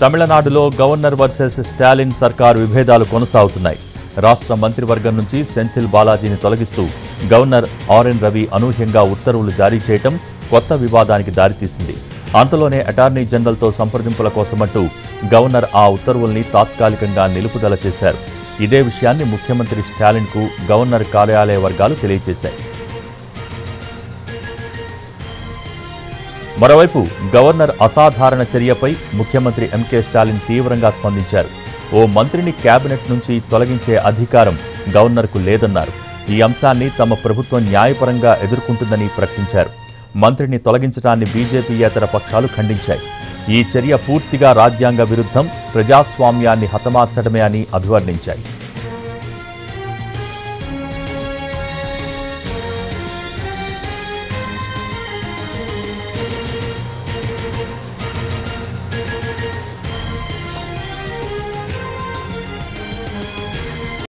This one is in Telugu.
తమిళనాడులో గవర్నర్ వర్సెస్ స్టాలిన్ సర్కార్ విభేదాలు కొనసాగుతున్నాయి రాష్ట్ర మంత్రివర్గం నుంచి సెంథిల్ బాలాజీని తొలగిస్తూ గవర్నర్ ఆర్ఎన్ రవి అనూహ్యంగా ఉత్తర్వులు జారీ చేయటం కొత్త వివాదానికి దారితీసింది అంతలోనే అటార్నీ జనరల్తో సంప్రదింపుల కోసమంటూ గవర్నర్ ఆ ఉత్తర్వుల్ని తాత్కాలికంగా నిలుపుదల చేశారు ఇదే విషయాన్ని ముఖ్యమంత్రి స్టాలిన్కు గవర్నర్ కార్యాలయ వర్గాలు తెలియజేశాయి మరోవైపు గవర్నర్ అసాధారణ చర్యపై ముఖ్యమంత్రి ఎంకే స్టాలిన్ తీవ్రంగా స్పందించారు ఓ మంత్రిని కేబినెట్ నుంచి తొలగించే అధికారం గవర్నర్కు లేదన్నారు ఈ అంశాన్ని తమ ప్రభుత్వం న్యాయపరంగా ఎదుర్కొంటుందని ప్రకటించారు మంత్రిని తొలగించడాన్ని బీజేపీయేతర పక్షాలు ఖండించాయి ఈ చర్య పూర్తిగా రాజ్యాంగ విరుద్ధం ప్రజాస్వామ్యాన్ని హతమార్చడమే అని అభివర్ణించాయి